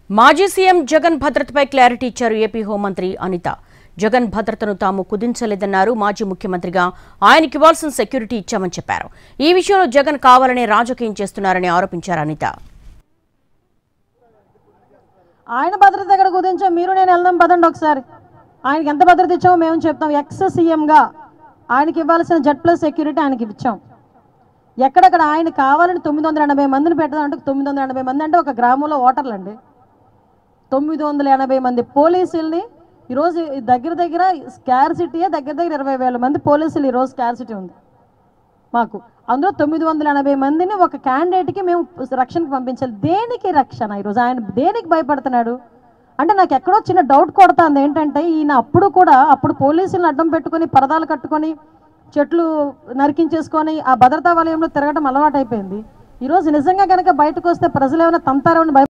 మాజీ సీఎం జగన్ భద్రతపై క్లారిటీ ఇచ్చారు ఏపీ హోంమంత్రి అనిత జగన్ భద్రతను తాము కుదించలేదన్నారు మాజీ ముఖ్యమంత్రిగా ఆయనకి ఇవ్వాల్సిన సెక్యూరిటీ ఇచ్చామని చెప్పారు ఈ విషయంలో జగన్ కావాలనే రాజకీయం చేస్తున్నారని ఆరోపించారు అనిత ఆయన భద్రత దగ్గర కుదించాం మీరు నేను వెళ్దాం పదండి ఒకసారి ఆయనకి ఎంత భద్రత ఇచ్చామో మేము చెప్తాం ఎక్స్ సీఎంగా ఆయనకి ఇవ్వాల్సిన జెడ్ ప్లస్ సెక్యూరిటీ ఆయనకి ఇచ్చాం ఎక్కడెక్కడ ఆయన కావాలని తొమ్మిది వందల ఎనభై మందిని పెట్టడం అంటే తొమ్మిది వందల ఎనభై మంది అంటే ఒక గ్రామంలో ఓటర్లు అండి తొమ్మిది వందల ఎనభై మంది పోలీసుల్ని ఈరోజు ఈ దగ్గర దగ్గర స్కార్సిటీయే దగ్గర దగ్గర ఇరవై వేల మంది పోలీసులు ఈరోజు స్కార్సిటీ ఉంది మాకు అందులో తొమ్మిది వందల ఎనభై మందిని ఒక క్యాండిడేట్కి మేము రక్షణకు పంపించాలి దేనికి రక్షణ ఈరోజు ఆయన దేనికి భయపడుతున్నాడు అంటే నాకు ఎక్కడో చిన్న డౌట్ కొడుతుంది ఏంటంటే ఈయన అప్పుడు కూడా అప్పుడు పోలీసులను అడ్డం పెట్టుకొని పరదాలు కట్టుకొని చెట్లు నరికించేసుకొని ఆ భద్రతా వలయంలో తిరగడం అలవాటైపోయింది ఈరోజు నిజంగా కనుక బయటకు వస్తే ప్రజలు ఏమైనా తంతారని భయ